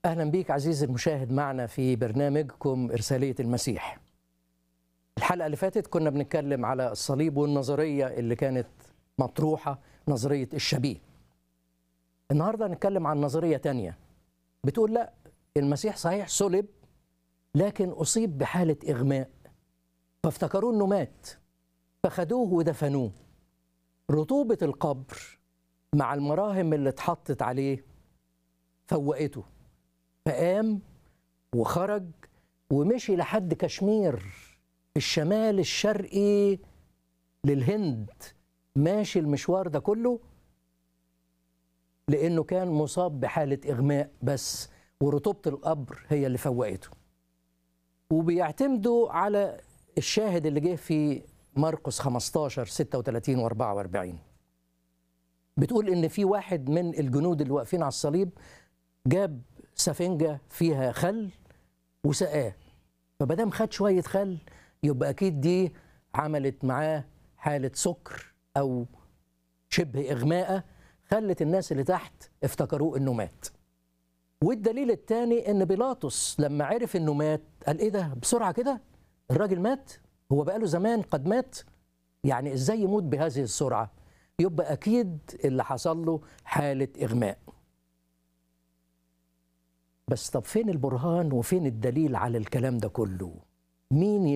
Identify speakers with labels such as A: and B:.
A: اهلا بيك عزيزي المشاهد معنا في برنامجكم ارساليه المسيح. الحلقه اللي فاتت كنا بنتكلم على الصليب والنظريه اللي كانت مطروحه نظريه الشبيه. النهارده هنتكلم عن نظريه تانية بتقول لا المسيح صحيح صلب لكن اصيب بحاله اغماء فافتكروه انه مات فخدوه ودفنوه. رطوبه القبر مع المراهم اللي اتحطت عليه فوقته فقام وخرج ومشي لحد كشمير في الشمال الشرقي للهند ماشي المشوار ده كله لانه كان مصاب بحاله اغماء بس ورطوبه القبر هي اللي فوقته وبيعتمدوا على الشاهد اللي جه في مرقس 15 36 و 44 بتقول ان في واحد من الجنود اللي واقفين على الصليب جاب سفنجه فيها خل وسقاه فمادام خد شويه خل يبقى اكيد دي عملت معاه حاله سكر او شبه اغماءه خلت الناس اللي تحت افتكروه انه مات والدليل الثاني ان بيلاطس لما عرف انه مات قال ايه ده بسرعه كده الراجل مات هو بقاله زمان قد مات يعني ازاي يموت بهذه السرعه يبقى اكيد اللي حصل له حاله اغماء بس طب فين البرهان وفين الدليل على الكلام ده كله مين